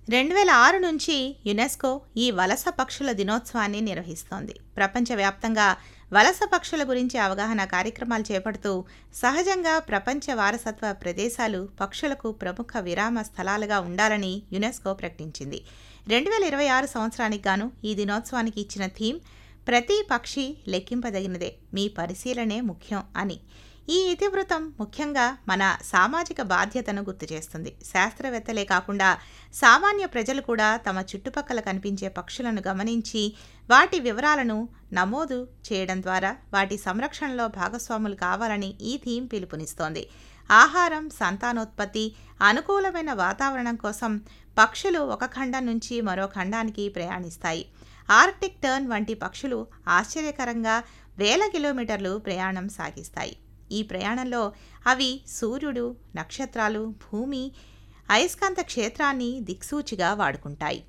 రెండు వేల ఆరు నుంచి యునెస్కో ఈ వలస పక్షుల దినోత్సవాన్ని నిర్వహిస్తోంది ప్రపంచవ్యాప్తంగా వలస పక్షుల గురించి అవగాహన కార్యక్రమాలు చేపడుతూ సహజంగా ప్రపంచ వారసత్వ ప్రదేశాలు పక్షులకు ప్రముఖ విరామ స్థలాలుగా ఉండాలని యునెస్కో ప్రకటించింది రెండు వేల ఇరవై ఆరు సంవత్సరానికి గాను ఈ దినోత్సవానికి ఇచ్చిన థీమ్ ప్రతి పక్షి లెక్కింపదగినదే మీ పరిశీలనే ముఖ్యం అని ఈ ఇతివృత్తం ముఖ్యంగా మన సామాజిక బాధ్యతను గుర్తు చేస్తుంది శాస్త్రవేత్తలే కాకుండా సామాన్య ప్రజలు కూడా తమ చుట్టుపక్కల కనిపించే పక్షులను గమనించి వాటి వివరాలను నమోదు చేయడం ద్వారా వాటి సంరక్షణలో భాగస్వాములు కావాలని ఈ థీమ్ పిలుపునిస్తోంది ఆహారం సంతానోత్పత్తి అనుకూలమైన వాతావరణం కోసం పక్షులు ఒక ఖండం నుంచి మరో ఖండానికి ప్రయాణిస్తాయి ఆర్క్టిక్ టర్న్ వంటి పక్షులు ఆశ్చర్యకరంగా వేల కిలోమీటర్లు ప్రయాణం సాగిస్తాయి ఈ ప్రయాణంలో అవి సూర్యుడు నక్షత్రాలు భూమి అయస్కాంత క్షేత్రాన్ని దిక్సూచిగా వాడుకుంటాయి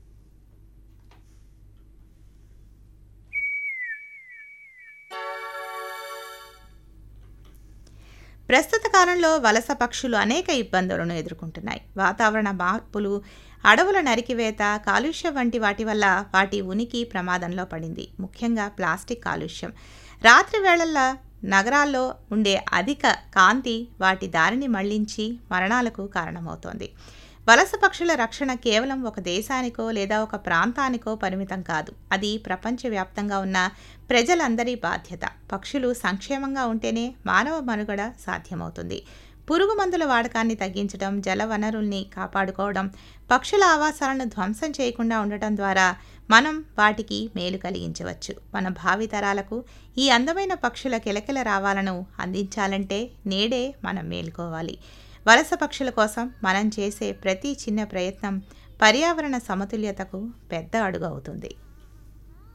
ప్రస్తుత కాలంలో వలస పక్షులు అనేక ఇబ్బందులను ఎదుర్కొంటున్నాయి వాతావరణ మార్పులు అడవుల నరికివేత కాలుష్యం వంటి వాటి వల్ల వాటి ఉనికి ప్రమాదంలో పడింది ముఖ్యంగా ప్లాస్టిక్ కాలుష్యం రాత్రి వేళల్లో నగరాల్లో ఉండే అధిక కాంతి వాటి దారిని మళ్లించి మరణాలకు కారణమవుతోంది వలస పక్షుల రక్షణ కేవలం ఒక దేశానికో లేదా ఒక ప్రాంతానికో పరిమితం కాదు అది ప్రపంచవ్యాప్తంగా ఉన్న ప్రజలందరి బాధ్యత పక్షులు సంక్షేమంగా ఉంటేనే మానవ మనుగడ సాధ్యమవుతుంది పురుగు మందుల వాడకాన్ని తగ్గించడం జల వనరుల్ని కాపాడుకోవడం పక్షుల ఆవాసాలను ధ్వంసం చేయకుండా ఉండటం ద్వారా మనం వాటికి మేలు కలిగించవచ్చు మన భావితరాలకు ఈ అందమైన పక్షుల కిలకిల రావాలను అందించాలంటే నేడే మనం మేలుకోవాలి వలస పక్షుల కోసం మనం చేసే ప్రతి చిన్న ప్రయత్నం పర్యావరణ సమతుల్యతకు పెద్ద అడుగు అవుతుంది